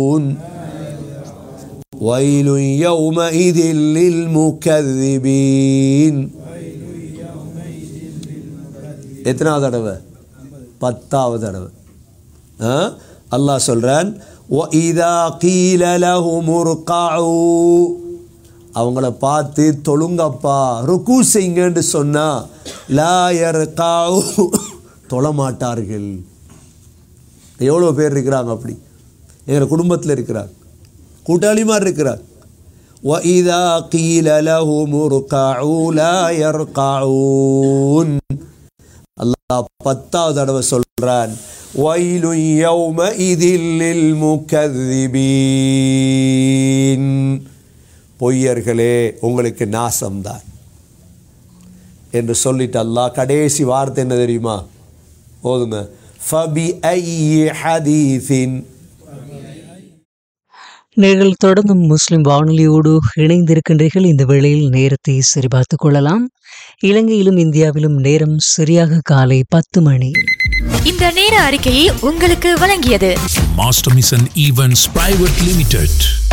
ويل يومئذ للمكذبين எத்தனாவது தடவை பத்தாவது தடவை ஆ? அல்லாஹ் சொல்றான் وَإِذَا قِيلَ لَهُمُ ارْكَعُوا அவங்கள பார்த்து தொழுங்கப்பா ருக்கு செய்யுங்கன்னு சொன்னா லா யர்காஉ தொழ மாட்டார்கள் எவ்வளோ பேர் இருக்கிறாங்க அப்படி எங்கள் குடும்பத்தில் இருக்கிறாங்க கூட்டாளி மாதிரி இருக்கிறாங்க وَإِذَا قِيلَ لَهُمُ ارْكَعُوا لَا يَرْكَعُونَ அல்லாஹ் பத்தாவது தடவை சொல்றான் وَيْلٌ يَوْمَئِذٍ لِلْمُكَذِّبِينَ பொய்யர்களே உங்களுக்கு நாசம்தான் என்று சொல்லிட்டு அல்லாஹ் கடைசி வார்த்தை என்ன தெரியுமா போதுங்க ஃபபி ஐ ஹதீஸின் நீங்கள் தொடர்ந்து முஸ்லிம் வானொலியோடு இணைந்திருக்கின்றீர்கள் இந்த வேளையில் நேரத்தை சரிபார்த்துக் கொள்ளலாம் இலங்கையிலும் இந்தியாவிலும் நேரம் சரியாக காலை பத்து மணி இந்த நேர அறிக்கையை உங்களுக்கு வழங்கியது Master Mission Events Private Limited.